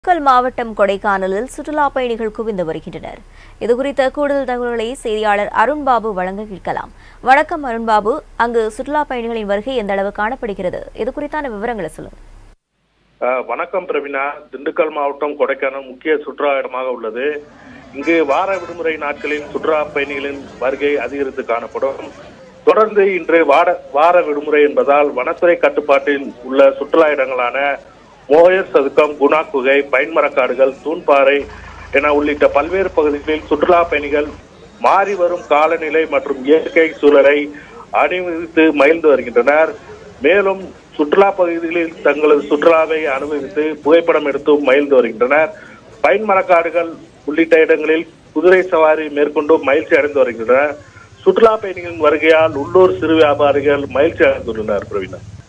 நாமக்கல் மாவட்டம் கொடைக்கானலில் சுற்றுலா பயணிகள் குவிந்து வருகின்றனர் இதுகுறித்த கூடுதல் தகவல்களை செய்தியாளர் அருண்பாபு வழங்க கேட்கலாம் வணக்கம் அருண்பாபு அங்கு சுற்றுலா பயணிகளின் வருகை எந்த அளவு காணப்படுகிறது இது குறித்தான விவரங்களை சொல்லுங்க அஹ், வணக்கம் பிரவீனா திண்டுக்கல் மாவட்டம் கொடைக்கானல் முக்கிய சுற்றுலா இடமாக உள்ளது இங்கு வார விடுமுறை நாட்களில் சுற்றுலா பயணிகளின் வருகை அதிகரித்து காணப்படும் தொடர்ந்து இன்று வார வார விடுமுறை என்பதால் வனத்துறை கட்டுப்பாட்டில் உள்ள சுற்றுலா இடங்களான மோயர் சதுக்கம் குணா குகை பைன்மரக்காடுகள் தூண்பாறை என உள்ளிட்ட பல்வேறு பகுதிகளில் சுற்றுலா பயணிகள் மாறி வரும் காலநிலை மற்றும் இயற்கை சூழலை அனுபவித்து மகிழ்ந்து வருகின்றனர் மேலும் சுற்றுலா பகுதிகளில் தங்களது சுற்றுலாவை அனுபவித்து புகைப்படம் எடுத்தும் மகிழ்ந்து வருகின்றனர் பைன் மரக்காடுகள் உள்ளிட்ட இடங்களில் குதிரை சவாரி மேற்கொண்டு மகிழ்ச்சி அடைந்து வருகின்றனர் சுற்றுலா பயணிகளின் வருகையால் உள்ளூர் சிறு வியாபாரிகள் மகிழ்ச்சி அடைந்துள்ளனர் பிரவீனா